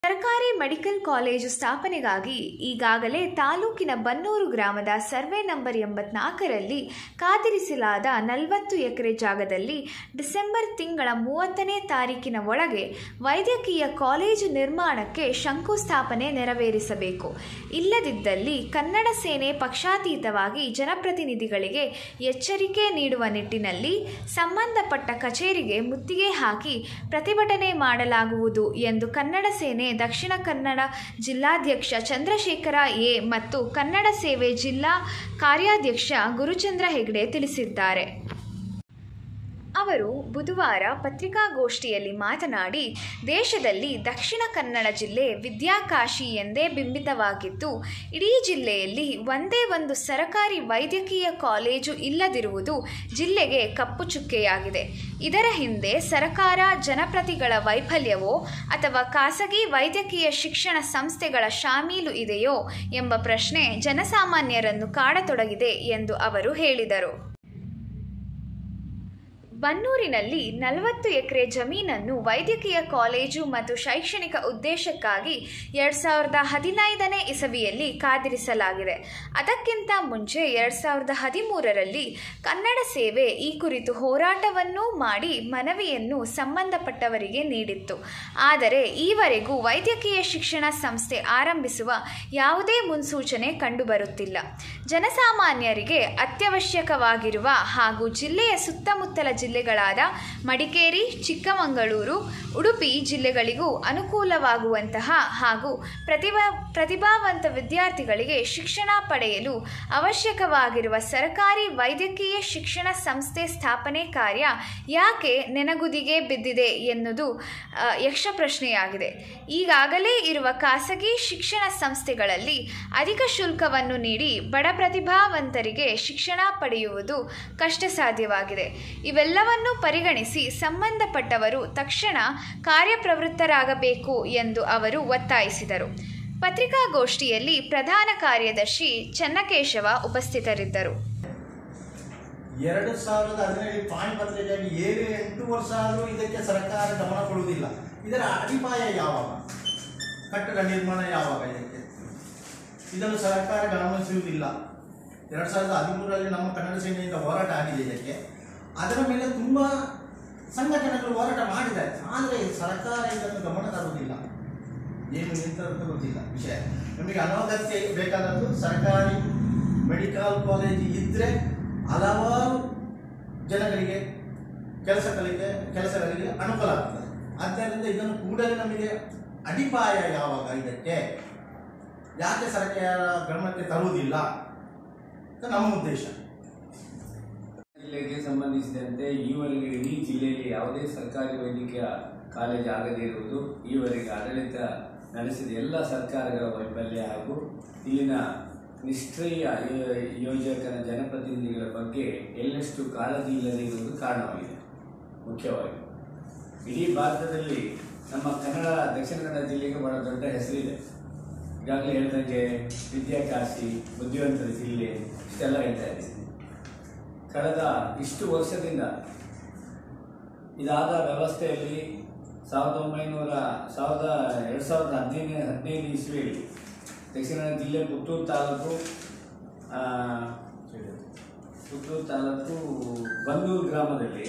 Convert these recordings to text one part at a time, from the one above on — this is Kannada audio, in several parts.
ಸರ್ಕಾರಿ ಮೆಡಿಕಲ್ ಕಾಲೇಜು ಸ್ಥಾಪನೆಗಾಗಿ ಈಗಾಗಲೇ ತಾಲೂಕಿನ ಬನ್ನೂರು ಗ್ರಾಮದ ಸರ್ವೆ ನಂಬರ್ ಎಂಬತ್ನಾಲ್ಕರಲ್ಲಿ ಕಾದಿರಿಸಲಾದ ನಲವತ್ತು ಎಕರೆ ಜಾಗದಲ್ಲಿ ಡಿಸೆಂಬರ್ ತಿಂಗಳ ಮೂವತ್ತನೇ ತಾರೀಕಿನ ಒಳಗೆ ವೈದ್ಯಕೀಯ ಕಾಲೇಜು ನಿರ್ಮಾಣಕ್ಕೆ ಶಂಕುಸ್ಥಾಪನೆ ನೆರವೇರಿಸಬೇಕು ಇಲ್ಲದಿದ್ದಲ್ಲಿ ಕನ್ನಡ ಸೇನೆ ಪಕ್ಷಾತೀತವಾಗಿ ಜನಪ್ರತಿನಿಧಿಗಳಿಗೆ ಎಚ್ಚರಿಕೆ ನೀಡುವ ನಿಟ್ಟಿನಲ್ಲಿ ಸಂಬಂಧಪಟ್ಟ ಕಚೇರಿಗೆ ಮುತ್ತಿಗೆ ಹಾಕಿ ಪ್ರತಿಭಟನೆ ಮಾಡಲಾಗುವುದು ಎಂದು ಕನ್ನಡ ಸೇನೆ ದಕ್ಷಿಣ ಕನ್ನಡ ಜಿಲ್ಲಾಧ್ಯಕ್ಷ ಚಂದ್ರಶೇಖರ ಎ ಮತ್ತು ಕನ್ನಡ ಸೇವೆ ಜಿಲ್ಲಾ ಕಾರ್ಯಾಧ್ಯಕ್ಷ ಗುರುಚಂದ್ರ ಹೆಗ್ಡೆ ತಿಳಿಸಿದ್ದಾರೆ ಅವರು ಬುಧವಾರ ಪತ್ರಿಕಾಗೋಷ್ಠಿಯಲ್ಲಿ ಮಾತನಾಡಿ ದೇಶದಲ್ಲಿ ದಕ್ಷಿಣ ಕನ್ನಡ ಜಿಲ್ಲೆ ವಿದ್ಯಾಕಾಶಿ ಎಂದೇ ಬಿಂಬಿತವಾಗಿದ್ದು ಇಡೀ ಜಿಲ್ಲೆಯಲ್ಲಿ ಒಂದೇ ಒಂದು ಸರಕಾರಿ ವೈದ್ಯಕೀಯ ಕಾಲೇಜು ಇಲ್ಲದಿರುವುದು ಜಿಲ್ಲೆಗೆ ಕಪ್ಪು ಚುಕ್ಕೆಯಾಗಿದೆ ಇದರ ಹಿಂದೆ ಸರಕಾರ ಜನಪ್ರತಿಗಳ ವೈಫಲ್ಯವೋ ಅಥವಾ ಖಾಸಗಿ ವೈದ್ಯಕೀಯ ಶಿಕ್ಷಣ ಸಂಸ್ಥೆಗಳ ಶಾಮೀಲು ಇದೆಯೋ ಎಂಬ ಪ್ರಶ್ನೆ ಜನಸಾಮಾನ್ಯರನ್ನು ಕಾಡತೊಡಗಿದೆ ಎಂದು ಅವರು ಹೇಳಿದರು ಬನ್ನೂರಿನಲ್ಲಿ ನಲವತ್ತು ಎಕರೆ ಜಮೀನನ್ನು ವೈದ್ಯಕೀಯ ಕಾಲೇಜು ಮತ್ತು ಶೈಕ್ಷಣಿಕ ಉದ್ದೇಶಕ್ಕಾಗಿ ಎರಡು ಸಾವಿರದ ಹದಿನೈದನೇ ಇಸವಿಯಲ್ಲಿ ಕಾದಿರಿಸಲಾಗಿದೆ ಅದಕ್ಕಿಂತ ಮುಂಚೆ ಎರಡು ಸಾವಿರದ ಹದಿಮೂರರಲ್ಲಿ ಕನ್ನಡ ಸೇವೆ ಈ ಕುರಿತು ಹೋರಾಟವನ್ನೂ ಮಾಡಿ ಮನವಿಯನ್ನು ಸಂಬಂಧಪಟ್ಟವರಿಗೆ ನೀಡಿತ್ತು ಆದರೆ ಈವರೆಗೂ ವೈದ್ಯಕೀಯ ಶಿಕ್ಷಣ ಸಂಸ್ಥೆ ಆರಂಭಿಸುವ ಯಾವುದೇ ಮುನ್ಸೂಚನೆ ಕಂಡುಬರುತ್ತಿಲ್ಲ ಜನಸಾಮಾನ್ಯರಿಗೆ ಅತ್ಯವಶ್ಯಕವಾಗಿರುವ ಹಾಗೂ ಜಿಲ್ಲೆಯ ಸುತ್ತಮುತ್ತಲ ಜಿಲ್ಲೆಗಳಾದ ಮಡಿಕೇರಿ ಚಿಕ್ಕಮಗಳೂರು ಉಡುಪಿ ಜಿಲ್ಲೆಗಳಿಗೂ ಅನುಕೂಲವಾಗುವಂತಹ ಹಾಗೂ ಪ್ರತಿಭಾ ಪ್ರತಿಭಾವಂತ ವಿದ್ಯಾರ್ಥಿಗಳಿಗೆ ಶಿಕ್ಷಣ ಪಡೆಯಲು ಅವಶ್ಯಕವಾಗಿರುವ ಸರ್ಕಾರಿ ವೈದ್ಯಕೀಯ ಶಿಕ್ಷಣ ಸಂಸ್ಥೆ ಸ್ಥಾಪನೆ ಕಾರ್ಯ ಯಾಕೆ ನೆನಗುದಿಗೆ ಬಿದ್ದಿದೆ ಎನ್ನುವುದು ಆ, ಯಕ್ಷ ಪ್ರಶ್ನೆಯಾಗಿದೆ ಈಗಾಗಲೇ ಇರುವ ಖಾಸಗಿ ಶಿಕ್ಷಣ ಸಂಸ್ಥೆಗಳಲ್ಲಿ ಅಧಿಕ ಶುಲ್ಕವನ್ನು ನೀಡಿ ಬಡ ಪ್ರತಿಭಾವಂತರಿಗೆ ಶಿಕ್ಷಣ ಪಡೆಯುವುದು ಕಷ್ಟ ಸಾಧ್ಯವಾಗಿದೆ ಇವೆಲ್ಲವನ್ನು ಪರಿಗಣಿಸಿ ಸಂಬಂಧಪಟ್ಟವರು ತಕ್ಷಣ ಕಾರ್ಯಪ್ರವೃತ್ತರಾಗಬೇಕು ಎಂದು ಅವರು ಒತ್ತಾಯಿಸಿದರು ಪತ್ರಿಕಾಗೋಷ್ಠಿಯಲ್ಲಿ ಪ್ರಧಾನ ಕಾರ್ಯದರ್ಶಿ ಚನ್ನಕೇಶವ ಉಪಸ್ಥಿತರಿದ್ದರು ಎರಡು ಸಾವಿರದ ಹದಿನೈದು ಪಾಯಿಂಟ್ ಪತ್ರಿಕೆಯಾಗಿ ಏಳು ಎಂಟು ವರ್ಷ ಆದರೂ ಇದಕ್ಕೆ ಸರ್ಕಾರ ಗಮನ ಕೊಡುವುದಿಲ್ಲ ಇದರ ಅಡಿಪಾಯ ಯಾವಾಗ ಕಟ್ಟಡ ನಿರ್ಮಾಣ ಯಾವಾಗ ಇದಕ್ಕೆ ಇದನ್ನು ಸರ್ಕಾರ ಗಮನಿಸುವುದಿಲ್ಲ ಎರಡು ಸಾವಿರದ ಹದಿಮೂರರಲ್ಲಿ ನಮ್ಮ ಕನ್ನಡ ಸೇನೆಯಿಂದ ಹೋರಾಟ ಆಗಿದೆ ಇದಕ್ಕೆ ಅದರ ಮೇಲೆ ತುಂಬ ಸಂಘಟನೆಗಳು ಹೋರಾಟ ಮಾಡಿದ್ದಾರೆ ಆದರೆ ಸರ್ಕಾರ ಇದನ್ನು ಗಮನ ತರುವುದಿಲ್ಲ ಏನು ನಿಂತಂತ ಗೊತ್ತಿಲ್ಲ ವಿಷಯ ನಮಗೆ ಅನಗತ್ಯ ಬೇಕಾದದ್ದು ಸರ್ಕಾರಿ ಮೆಡಿಕಲ್ ಕಾಲೇಜ್ ಇದ್ದರೆ ಹಲವಾರು ಜನಗಳಿಗೆ ಕೆಲಸಗಳಿಗೆ ಕೆಲಸಗಳಿಗೆ ಅನುಕೂಲ ಆಗ್ತದೆ ಆದ್ದರಿಂದ ಇದನ್ನು ಕೂಡಲೇ ನಮಗೆ ಅಡಿಪಾಯ ಯಾವಾಗ ಇದಕ್ಕೆ ಯಾಕೆ ಸರ್ಕಾರ ಗಮನಕ್ಕೆ ತರುವುದಿಲ್ಲ ಅಂತ ನಮ್ಮ ಉದ್ದೇಶ ಜಿಲ್ಲೆಗೆ ಸಂಬಂಧಿಸಿದಂತೆ ಈವರೆಗೆ ಇಡೀ ಜಿಲ್ಲೆಯಲ್ಲಿ ಯಾವುದೇ ಸರ್ಕಾರಿ ವೈದ್ಯಕೀಯ ಕಾಲೇಜು ಆಗದೇ ಇರುವುದು ಈವರೆಗೆ ಆಡಳಿತ ನಡೆಸಿದ ಎಲ್ಲ ಸರ್ಕಾರಗಳ ವೈಫಲ್ಯ ಹಾಗೂ ಇಲ್ಲಿನ ನಿಷ್ಕ್ರಿಯ ಯೋ- ಯೋಜಕನ ಜನಪ್ರತಿನಿಧಿಗಳ ಬಗ್ಗೆ ಎಳ್ಳಷ್ಟು ಕಾಳಜಿ ಇಲ್ಲದೆ ಇರುವುದು ಕಾರಣವಾಗಿದೆ ಮುಖ್ಯವಾಗಿ ಇಡೀ ಭಾರತದಲ್ಲಿ ನಮ್ಮ ಕನ್ನಡ ದಕ್ಷಿಣ ಕನ್ನಡ ಜಿಲ್ಲೆಗೆ ಬಹಳ ದೊಡ್ಡ ಹೆಸರಿದೆ ಈಗಾಗಲೇ ಹೇಳಿದಂಗೆ ವಿದ್ಯಾಕಾಶಿ ಬುದ್ಧಿವಂತರ ಜಿಲ್ಲೆ ಇಷ್ಟೆಲ್ಲ ಹೇಳ್ತಾ ಇದ್ದೀವಿ ಕಳೆದ ಇಷ್ಟು ವರ್ಷದಿಂದ ಇದಾದ ವ್ಯವಸ್ಥೆಯಲ್ಲಿ ಸಾವಿರದ ಒಂಬೈನೂರ ಸಾವಿರದ ಎರಡು ಸಾವಿರದ ಹದಿನೈದು ಹದಿನೈದು ಇಸ್ವಿಯಲ್ಲಿ ದಕ್ಷಿಣ ಕನ್ನಡ ಜಿಲ್ಲೆ ಪುತ್ತೂರು ತಾಲೂಕು ಆ, ಪುತ್ತೂರು ತಾಲೂಕು ಬನ್ನೂರು ಗ್ರಾಮದಲ್ಲಿ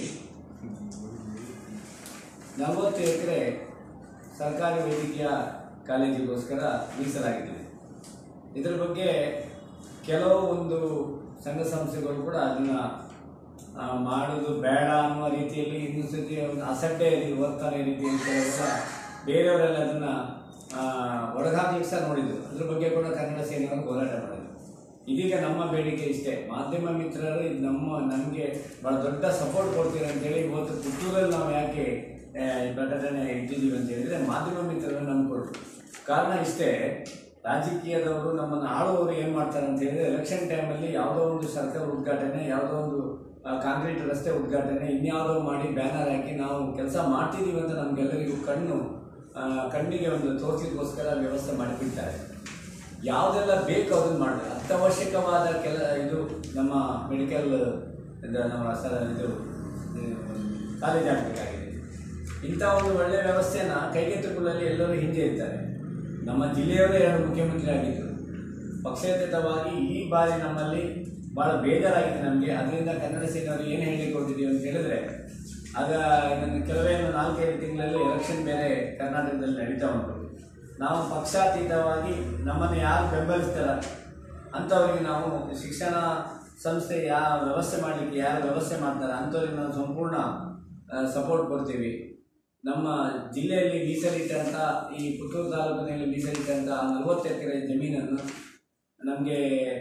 ನಲವತ್ತು ಎಕರೆ ಸರ್ಕಾರಿ ವೈದ್ಯಕೀಯ ಕಾಲೇಜಿಗೋಸ್ಕರ ಮೀಸಲಾಗಿದೆ ಇದರ ಬಗ್ಗೆ ಕೆಲವು ಒಂದು ಸಂಘ ಸಂಸ್ಥೆಗಳು ಕೂಡ ಅದನ್ನ ಆ, ಮಾಡೋದು ಬೇಡ ಅನ್ನುವ ರೀತಿಯಲ್ಲಿ ಇನ್ನೊಂದು ಸತಿ ಒಂದು ಅಸಡ್ಡೆ ರೀತಿ ವರ್ತನೆ ರೀತಿ ಅಂತ ಕೂಡ ಬೇರೆಯವರೆಲ್ಲ ಅದನ್ನ ಆ, ಒಳಗಾಗ್ಲಿಕ್ಕೆ ಸಹ ನೋಡಿದ್ರು ಅದ್ರ ಬಗ್ಗೆ ಕೂಡ ಕನ್ನಡ ಸೇನೆಯವರು ಹೋರಾಟ ಮಾಡಿದ್ರು ಇದೀಗ ನಮ್ಮ ಬೇಡಿಕೆ ಇಷ್ಟೇ ಮಾಧ್ಯಮ ಮಿತ್ರರು ಇದು ನಮ್ಮ ನಮಗೆ ಬಹಳ ದೊಡ್ಡ ಸಪೋರ್ಟ್ ಕೊಡ್ತೀರ ಅಂತೇಳಿ ಇವತ್ತು ಪುತ್ತೂರಲ್ಲಿ ನಾವು ಯಾಕೆ ಆ, ಈ ಪ್ರಕಟಣೆ ಇಟ್ಟಿದ್ದೀವಿ ಅಂತ ಹೇಳಿದ್ರೆ ಮಾಧ್ಯಮ ಮಿತ್ರರನ್ನು ನಂಬಿಕೊಡ್ರು ಕಾರಣ ಇಷ್ಟೇ ರಾಜಕೀಯದವರು ನಮ್ಮನ್ನು ಆಳುವವರು ಏನು ಮಾಡ್ತಾರೆ ಅಂತ ಹೇಳಿದ್ರೆ ಎಲೆಕ್ಷನ್ ಟೈಮಲ್ಲಿ ಯಾವುದೋ ಒಂದು ಸರ್ಕಾರ ಉದ್ಘಾಟನೆ ಯಾವುದೋ ಒಂದು ಆ, ಕಾಂಕ್ರೀಟ್ ರಸ್ತೆ ಉದ್ಘಾಟನೆ ಇನ್ಯಾವುದೋ ಮಾಡಿ ಬ್ಯಾನರ್ ಹಾಕಿ ನಾವು ಕೆಲಸ ಮಾಡ್ತಿದ್ದೀವಿ ಅಂತ ನಮಗೆಲ್ಲರಿಗೂ ಕಣ್ಣು ಆ, ಕಣ್ಣಿಗೆ ಒಂದು ತೋರಿಸಿಗೋಸ್ಕರ ವ್ಯವಸ್ಥೆ ಮಾಡಿಬಿಡ್ತಾರೆ ಯಾವುದೆಲ್ಲ ಬೇಕು ಅದನ್ನು ಮಾಡಿ ಅತ್ಯವಶ್ಯಕವಾದ ಕೆಲ ಇದು ನಮ್ಮ ಮೆಡಿಕಲ್ ನಮ್ಮ ಸ ಇದು ಕಾಲೇಜ್ ಆಗಬೇಕಾಗಿದೆ ಇಂಥ ಒಂದು ಒಳ್ಳೆಯ ವ್ಯವಸ್ಥೆನ ಕೈಗೆತ್ತಿಕೊಳ್ಳಲು ಎಲ್ಲರೂ ಹಿಂದೆ ಇರ್ತಾರೆ ನಮ್ಮ ಜಿಲ್ಲೆಯವರೇ ಎರಡು ಮುಖ್ಯಮಂತ್ರಿ ಆಗಿದ್ದರು ಪಕ್ಷಾತೀತವಾಗಿ ಈ ಬಾರಿ ನಮ್ಮಲ್ಲಿ ಭಾಳ ಬೇಜಾರಾಗಿದೆ ನಮಗೆ ಅದರಿಂದ ಕನ್ನಡ ಸೇನೆಯವರು ಏನು ಹೇಳಲಿಕ್ಕೆ ಹೊರಟಿದ್ದೀವಿ ಅಂತ ಹೇಳಿದ್ರೆ ಆಗ ಇನ್ನೊಂದು ಕೆಲವೇ ಒಂದು ನಾಲ್ಕೈದು ತಿಂಗಳಲ್ಲಿ ಎಲೆಕ್ಷನ್ ಬೇರೆ ಕರ್ನಾಟಕದಲ್ಲಿ ನಡೀತಾ ಉಂಟು ನಾವು ಪಕ್ಷಾತೀತವಾಗಿ ನಮ್ಮನ್ನು ಯಾರು ಬೆಂಬಲಿಸ್ತಾರ ಅಂಥವ್ರಿಗೆ ನಾವು ಶಿಕ್ಷಣ ಸಂಸ್ಥೆ ಯಾವ ವ್ಯವಸ್ಥೆ ಮಾಡಲಿಕ್ಕೆ ಯಾರು ವ್ಯವಸ್ಥೆ ಮಾಡ್ತಾರೆ ಅಂಥವ್ರಿಗೆ ನಾವು ಸಂಪೂರ್ಣ ಸಪೋರ್ಟ್ ಕೊಡ್ತೀವಿ ನಮ್ಮ ಜಿಲ್ಲೆಯಲ್ಲಿ ಮೀಸಲಿಟ್ಟಂಥ ಈ ಪುತ್ತೂರು ತಾಲೂಕಿನಲ್ಲಿ ಮೀಸಲಿಟ್ಟಂಥ ನಲವತ್ತು ಎಕರೆ ಜಮೀನನ್ನು ನಮಗೆ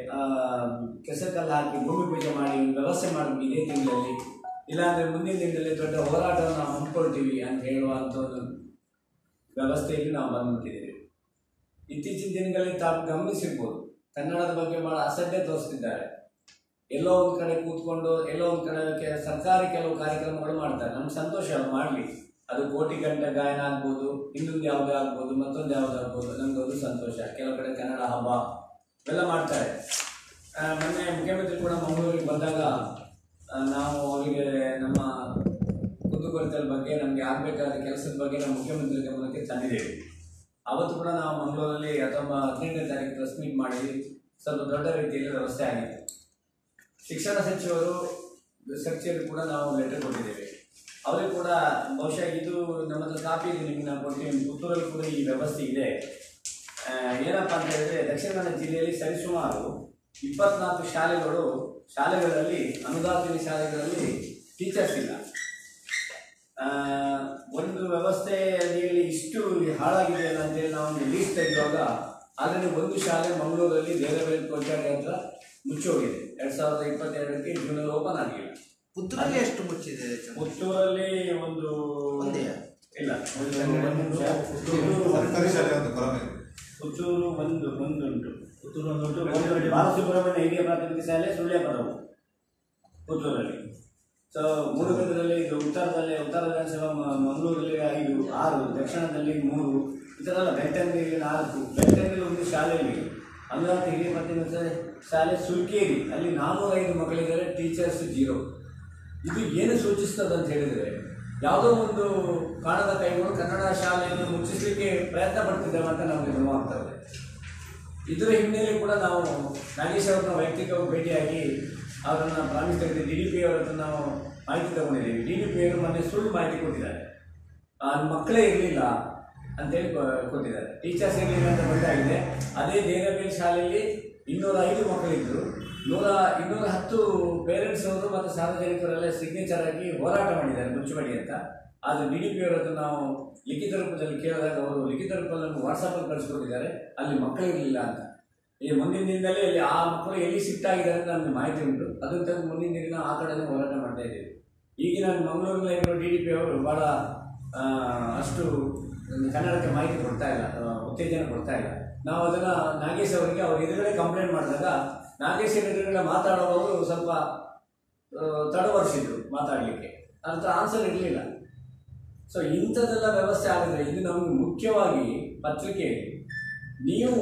ಕೆಸಕಲ್ಲು ಹಾಕಿ ಭೂಮಿ ಪೂಜೆ ಮಾಡಿ ಒಂದು ವ್ಯವಸ್ಥೆ ಮಾಡಬೇಕು ಇದೇ ತಿಂಗಳಲ್ಲಿ ಇಲ್ಲಾಂದರೆ ಮುಂದಿನ ದಿನದಲ್ಲಿ ದೊಡ್ಡ ಹೋರಾಟವನ್ನು ನಾವು ಹಮ್ಮಿಕೊಳ್ತೀವಿ ಅಂತ ಹೇಳುವಂಥ ಒಂದು ವ್ಯವಸ್ಥೆಯಲ್ಲಿ ನಾವು ಬಂದ್ಬಿಟ್ಟಿದ್ದೇವೆ ಇತ್ತೀಚಿನ ದಿನಗಳಲ್ಲಿ ತಾವು ಗಮನಿಸಿರ್ಬೋದು ಕನ್ನಡದ ಬಗ್ಗೆ ಬಹಳ ಅಸಡ್ಡೆ ತೋರಿಸ್ತಿದ್ದಾರೆ ಎಲ್ಲೋ ಒಂದು ಕಡೆ ಕೂತ್ಕೊಂಡು ಎಲ್ಲೋ ಒಂದು ಕಡೆ ಕೆ- ಸರ್ಕಾರಿ ಕೆಲವು ಕಾರ್ಯಕ್ರಮಗಳು ಮಾಡ್ತಾರೆ ನಮ್ಗೆ ಸಂತೋಷ ಮಾಡಲಿ ಅದು ಕೋಟಿ ಗಂಟೆ ಗಾಯನ ಆಗ್ಬೋದು ಇನ್ನೊಂದು ಯಾವುದೇ ಆಗ್ಬೋದು ಮತ್ತೊಂದು ಯಾವ್ದು ಆಗ್ಬೋದು ನಮ್ಗೆ ಅದು ಸಂತೋಷ ಕೆಲವು ಕಡೆ ಕನ್ನಡ ಹಬ್ಬ ಇವೆಲ್ಲ ಮಾಡ್ತಾರೆ ಆ, ಮೊನ್ನೆ ಮುಖ್ಯಮಂತ್ರಿ ಕೂಡ ಮಂಗಳೂರಿಗೆ ಬಂದಾಗ ಆ, ನಾವು ಅವರಿಗೆ ನಮ್ಮ ಕುಂದುಕೊರತೆಗಳ ಬಗ್ಗೆ ನಮಗೆ ಆಗಬೇಕಾದ ಕೆಲಸದ ಬಗ್ಗೆ ನಮ್ಮ ಮುಖ್ಯಮಂತ್ರಿ ಗಮನಕ್ಕೆ ತಂದಿದ್ದೇವೆ ಅವತ್ತು ಕೂಡ ನಾವು ಮಂಗಳೂರಲ್ಲಿ ಅಥವಾ ಹದಿನೆಂಟನೇ ತಾರೀಕು ಪ್ರೆಸ್ ಮೀಟ್ ಮಾಡಿದ್ವಿ ಸ್ವಲ್ಪ ದೊಡ್ಡ ರೀತಿಯಲ್ಲಿ ವ್ಯವಸ್ಥೆ ಆಗಿದೆ ಶಿಕ್ಷಣ ಸಚಿವರು ಸಚಿವರು ಕೂಡ ನಾವು ಲೆಟರ್ ಕೊಟ್ಟಿದ್ದೇವೆ ಅವರಿಗೆ ಕೂಡ ಬಹುಶಃ ಇದು ನಮ್ಮ ಹತ್ರ ಕಾಪಿ ಇದೆ ನಿಮಗೆ ನಾವು ಕೊಡ್ತೀವಿ ಪುತ್ತೂರಲ್ಲಿ ಕೂಡ ಈ ವ್ಯವಸ್ಥೆ ಇದೆ ಆ, ಏನಪ್ಪ ಅಂತ ಹೇಳಿದ್ರೆ ದಕ್ಷಿಣ ಕನ್ನಡ ಜಿಲ್ಲೆಯಲ್ಲಿ ಸರಿಸುಮಾರು ಇಪ್ಪತ್ನಾಲ್ಕು ಶಾಲೆಗಳು ಶಾಲೆಗಳಲ್ಲಿ ಅನುದಾನಿತ ಶಾಲೆಗಳಲ್ಲಿ ಟೀಚರ್ಸ್ ಇಲ್ಲ ಆ, ಒಂದು ವ್ಯವಸ್ಥೆ ಅಡಿಯಲ್ಲಿ ಇಷ್ಟು ಹಾಳಾಗಿದೆ ಅಲ್ಲ ಅಂತೇಳಿ ನಾವು ಒಂದು ಲೀಸ್ಟ್ ತೆಗೆಯುವಾಗ ಆಲ್ರೆಡಿ ಒಂದು ಶಾಲೆ ಮಂಗಳೂರಲ್ಲಿ ದೇವರಬೇಲ್ ಕೊಠಡಿ ಹತ್ರ ಮುಚ್ಚೋಗಿದೆ ಎರಡ್ ಸಾವಿರದ ಇಪ್ಪತ್ತೆರಡಕ್ಕೆ ಜೂನಲ್ಲಿ ಓಪನ್ ಆಗಿಲ್ಲ ಪುತ್ತೂರಲ್ಲಿ ಎಷ್ಟು ಮುಚ್ಚಿದೆ ಪುತ್ತೂರಲ್ಲಿ ಒಂದು ಒಂದೇ? ಇಲ್ಲ ಒಂದು ಒಂದು ನಿಮಿಷ. ಪುತ್ತೂರು ಸರ್ಕಾರಿ ಶಾಲೆ ಒಂದು ಕೊರಮೆ ಪುತ್ತೂರು ಒಂದು ಒಂದು ಉಂಟು ಪುತ್ತೂರು ಒಂದು ಉಂಟು ಒಂದು ಬಾಲಸುಬ್ರಹ್ಮಣ್ಯ ಹಿರಿಯ ಪ್ರಾಥಮಿಕ ಶಾಲೆ ಸುಳ್ಯ ಪದವು ಪುತ್ತೂರಲ್ಲಿ ಸೊ ಮೂಡುಬಿದ್ರಲ್ಲಿ ಇದು ಉತ್ತರದಲ್ಲಿ ಉತ್ತರ ವಿಧಾನಸಭಾ ಮ- ಮಂಗಳೂರಲ್ಲಿ ಐದು ಆರು ದಕ್ಷಿಣದಲ್ಲಿ ಮೂರು ಈ ಥರ ಎಲ್ಲ ಬೆಳ್ತಂಗಡಿಯಲ್ಲಿ ನಾಲ್ಕು ಬೆಳ್ತಂಗಡಿಯಲ್ಲಿ ಒಂದು ಶಾಲೆಯಲ್ಲಿ ಅನುದಾನ ಹಿರಿಯ ಪ್ರಾಥಮಿಕ ಶಾಲೆ ಸುಲ್ಕೇರಿ ಅಲ್ಲಿ ನಾನ್ನೂರೈದು ಮಕ್ಕಳಿದ್ದಾರೆ ಟೀಚರ್ಸ್ ಜೀರೋ ಇದು ಏನು ಸೂಚಿಸ್ತದೆ ಅಂತ ಹೇಳಿದರೆ ಯಾವುದೋ ಒಂದು ಕಾಣದ ಕೈಗಳು ಕನ್ನಡ ಶಾಲೆಯನ್ನು ಮುಚ್ಚಿಸಲಿಕ್ಕೆ ಪ್ರಯತ್ನ ಪಡ್ತಿದ್ದೇವೆ ಅಂತ ನಮಗೆ ನೋವಾಗ್ತದೆ ಇದರ ಹಿನ್ನೆಲೆ ಕೂಡ ನಾವು ನಾಗೇಶ್ ಅವ್ರನ್ನ ವೈಯಕ್ತಿಕವಾಗಿ ಭೇಟಿಯಾಗಿ ಅವರನ್ನ ಪ್ರಾಮಿಸ್ ತೆಗೆದು ಡಿ ಡಿ ಪಿ ಅವರ ಹತ್ರ ನಾವು ಮಾಹಿತಿ ತಗೊಂಡಿದ್ದೀವಿ ಡಿ ಡಿ ಪಿ ಅವರು ಮೊನ್ನೆ ಸುಳ್ಳು ಮಾಹಿತಿ ಕೊಟ್ಟಿದ್ದಾರೆ ಆ ಮಕ್ಕಳೇ ಇರಲಿಲ್ಲ ಅಂತೇಳಿ ಕೊ- ಕೊಟ್ಟಿದ್ದಾರೆ ಟೀಚರ್ಸ್ ಇರಲಿಲ್ಲ ಅಂತ ಗೊತ್ತಾಗಿದೆ ಅದೇ ದೇವರಬೇಲ್ ಶಾಲೆಯಲ್ಲಿ ಇನ್ನೂರ ಐದು ಮಕ್ಕಳಿದ್ರು ನೂರ ಇನ್ನೂರ ಹತ್ತು ಪೇರೆಂಟ್ಸ್ ಅವರು ಮತ್ತು ಸಾರ್ವಜನಿಕರೆಲ್ಲ ಸಿಗ್ನೇಚರ್ ಆಗಿ ಹೋರಾಟ ಮಾಡಿದ್ದಾರೆ ಮುಚ್ಚುಮಡಿ ಅಂತ ಆದರೆ ಡಿ ಡಿ ಪಿ ಅವರ ಹತ್ರ ನಾವು ಲಿಖಿತ ರೂಪದಲ್ಲಿ ಕೇಳಿದಾಗ ಅವರು ಲಿಖಿತ ರೂಪದಲ್ಲಿ ನಮ್ಗೆ ವಾಟ್ಸಪ್ಪಲ್ಲಿ ಕಳಿಸ್ಕೊಟ್ಟಿದ್ದಾರೆ ಅಲ್ಲಿ ಮಕ್ಕಳಿರಲಿಲ್ಲ ಅಂತ ಈ ಮುಂದಿನ ದಿನದಲ್ಲಿ ಅಲ್ಲಿ ಆ ಮಕ್ಕಳು ಎಲ್ಲಿ ಶಿಫ್ಟ್ ಆಗಿದ್ದಾರೆ ಅಂತ ನಮಗೆ ಮಾಹಿತಿ ಉಂಟು ಅದನ್ನು ತಂದು ಮುಂದಿನ ದಿನ ಆ ಕಡೆನೇ ಹೋರಾಟ ಮಾಡ್ತಾ ಇದ್ದೀವಿ ಈಗಿನ ಮಂಗಳೂರಿನಲ್ಲಿರೋ ಡಿ ಡಿ ಪಿ ಅವರು ಭಾಳ ಆ, ಅಷ್ಟು ಕನ್ನಡಕ್ಕೆ ಮಾಹಿತಿ ಕೊಡ್ತಾ ಇಲ್ಲ ಆ, ಉತ್ತೇಜನ ಕೊಡ್ತಾ ಇಲ್ಲ ನಾವು ಅದನ್ನ ನಾಗೇಶ್ ಅವರಿಗೆ ಅವ್ರ ಎದುರುಗಡೆ ಕಂಪ್ಲೇಂಟ್ ಮಾಡಿದಾಗ ನಾಗೇಶ್ ಎದುರುಗಡೆ ಮಾತಾಡುವವರು ಸ್ವಲ್ಪ ಆ, ತಡವರ್ಸಿದ್ರು ಮಾತಾಡಲಿಕ್ಕೆ ಅದ್ರ ಆನ್ಸರ್ ಇರಲಿಲ್ಲ ಸೊ ಇಂಥದ್ದೆಲ್ಲ ವ್ಯವಸ್ಥೆ ಆಗಿದ್ರೆ ಇದು ನಮಗೆ ಮುಖ್ಯವಾಗಿ ಪತ್ರಿಕೆಯಲ್ಲಿ ನೀವು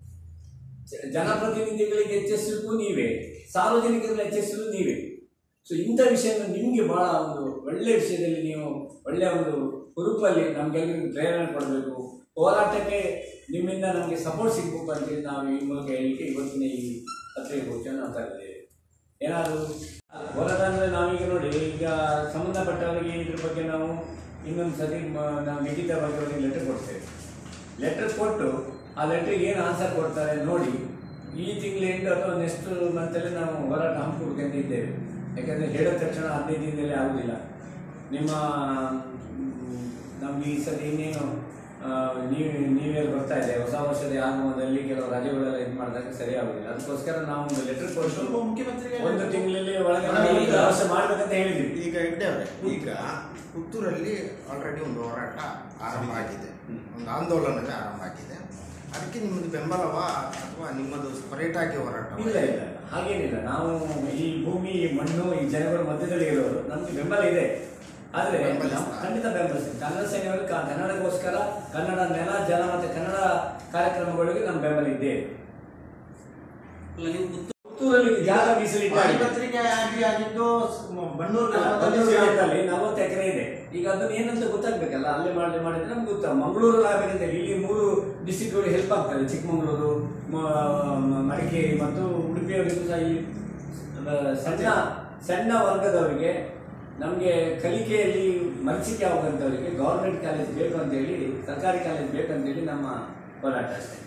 ಜ- ಜನಪ್ರತಿನಿಧಿಗಳಿಗೆ ಎಚ್ಚರಿಸಲಿಕ್ಕೂ ನೀವೇ ಸಾರ್ವಜನಿಕರಲ್ಲಿ ಎಚ್ಚರಿಸಲು ನೀವೇ ಸೊ ಇಂಥ ವಿಷಯನ ನಿಮಗೆ ಬಹಳ ಒಂದು ಒಳ್ಳೆಯ ವಿಷಯದಲ್ಲಿ ನೀವು ಒಳ್ಳೆಯ ಒಂದು ಹುರುಪಲ್ಲಿ ನಮಗೆಲ್ಲರಿಗೂ ಪ್ರೇರಣೆ ಕೊಡಬೇಕು ಹೋರಾಟಕ್ಕೆ ನಿಮ್ಮಿಂದ ನಮಗೆ ಸಪೋರ್ಟ್ ಸಿಗಬೇಕು ಅಂತೇಳಿ ನಾವು ಈ ಮೂಲಕ ಹೇಳಿಕೆ ಇವತ್ತಿನ ಈ ಪತ್ರಿಕಾಗೋಷ್ಠಿಯನ್ನು ನಾವು ತರಿದ್ದೇವೆ ಏನಾದರೂ ಹೋರಾಟ ಅಂದರೆ ನಾವೀಗ ನೋಡಿ ಈಗ ಸಂಬಂಧಪಟ್ಟವರಿಗೆ ಇದ್ರ ಬಗ್ಗೆ ನಾವು ಇನ್ನೊಂದು ಸತಿ ಮ- ನಾವು ಲಿಖಿತವಾಗಿ ಅವರಿಗೆ ಲೆಟರ್ ಕೊಡ್ತೇವೆ ಲೆಟರ್ ಕೊಟ್ಟು ಆ ಲೆಟ್ರಿಗೆ ಏನು ಆನ್ಸರ್ ಕೊಡ್ತಾರೆ ನೋಡಿ ಈ ತಿಂಗಳ ಎಂಟು ಅಥವಾ ನೆಕ್ಸ್ಟ್ ಮಂತಲ್ಲಿ ನಾವು ಹೋರಾಟ ಹಮ್ಮಿಕೊಡ್ಕೊಂಡು ಇದ್ದೇವೆ ಯಾಕಂದರೆ ಹೇಳಿದ ತಕ್ಷಣ ಹದಿನೈದು ದಿನದಲ್ಲಿ ಆಗುದಿಲ್ಲ ನಿಮ್ಮ ಮ್, ನಮ್ಗೆ ಈ ಸತಿ ಇನ್ನೇನು ಆ, ನೀವು ನೀವೇ ಬರ್ತಾ ಇದೆ ಹೊಸ ವರ್ಷದ ಆಗಮನದಲ್ಲಿ ಕೆಲವು ರಜೆಗಳೆಲ್ಲ ಇದು ಮಾಡಿದಾಗ ಸರಿ ಆಗುದಿಲ್ಲ ಅದಕ್ಕೋಸ್ಕರ ನಾವು ಒಂದು ಲೆಟರ್ ಕೊಟ್ಟು ಸ್ವಲ್ಪ ಮುಖ್ಯಮಂತ್ರಿಗೆ ಒಂದು ತಿಂಗಳಲ್ಲಿ ಒಳಗೆ ಅಲ್ಲ, ನಾವು ಈಗ- ವ್ಯವಸ್ಥೆ ಮಾಡ್ಬೇಕಂತ ಹೇಳಿದ್ವಿ ಈಗ ಹೆಗ್ಡೆ ಅವರೇ ಈಗ ಪುತ್ತೂರಲ್ಲಿ ಆಲ್ರೆಡಿ ಒಂದು ಹೋರಾಟ ಆರಂಭ ಆಗಿದೆ ಹ್ಮ್. ಒಂದು ಆಂದೋಲನವೇ ಆರಂಭ ಆಗಿದೆ ಅದಕ್ಕೆ ನಿಮ್ಮದು ಬೆಂಬಲವಾ ಅಥವಾ ನಿಮ್ಮದು ಸಪರೇಟ್ ಆಗಿ ಹೋರಾಟ ಇಲ್ಲ ಇಲ್ಲ ಹಾಗೇನಿಲ್ಲ ನಾವು ಈ ಭೂಮಿ ಈ ಮಣ್ಣು ಈ ಜನಗಳ ಮಧ್ಯದಲ್ಲಿ ಇರೋರು ನಮ್ಗೆ ಬೆಂಬಲ ಇದೆ ಆದ್ರೆ ಬೆಂಬಲಿಸ್ತಾ. ನಾವು ಖಂಡಿತ ಬೆಂಬಲಿಸ್ತೀವಿ ಕನ್ನಡ ಸೇನೆಯವರು ಕ- ಕನ್ನಡಕ್ಕೋಸ್ಕರ ಕನ್ನಡ ನೆಲ ಜನ ಮತ್ತೆ ಕನ್ನಡ ಕಾರ್ಯಕ್ರಮಗಳಿಗೆ ನಮ್ಮ ಬೆಂಬಲ ಇದೆ ಪುತ್ತೂರಲ್ಲಿ ಜಾಗ ಮೀಸಲಿಟ್ಟಾಗಿದೆ ಪತ್ರಿಕೆ ಆಗಿ ಆಗಿದ್ದು ಸ್- ಬನ್ನೂರು ಬನ್ನೂರು ಗ್ರಾಮದಲ್ಲಿ ಗ್ರಾಮದಲ್ಲಿ ನಲವತ್ತು ಎಕರೆ ಇದೆ ಈಗ ಅದನ್ನ ಏನಂತ ಗೊತ್ತಾಗ್ಬೇಕಲ್ಲ ಅಲ್ಲೇ ಮಾಡಿ ಮಾಡಿದ್ರೆ ನಮ್ಗೆ ಗೊತ್ತ ಮಂಗಳೂರಲ್ಲಿ ಆಗಬೇಕಂತ ಹೇಳಿ ಇಲ್ಲಿ ಮೂರು ಡಿಸ್ಟ್ರಿಕ್ಟ್ಗಳಿಗೆ ಹೆಲ್ಪ್ ಆಗ್ತದೆ ಚಿಕ್ಕಮಗಳೂರು ಮ- ಮ- ಮಡಿಕೇರಿ ಮತ್ತು ಉಡುಪಿಯವರಿಗೂ ಸಹ ಈ ಆ, ಸಣ್ಣ ಸಣ್ಣ ವರ್ಗದವರಿಗೆ ನಮಗೆ ಕಲಿಕೆಯಲ್ಲಿ ಮನಸ್ಸಿಗೆ ಆಗುವಂಥವರಿಗೆ ಗೌರ್ಮೆಂಟ್ ಕಾಲೇಜ್ ಬೇಕು ಅಂತ ಹೇಳಿ ಸರ್ಕಾರಿ ಕಾಲೇಜ್ ಬೇಕು ಅಂತ ಹೇಳಿ ನಮ್ಮ ಹೋರಾಟ ಅಷ್ಟೇ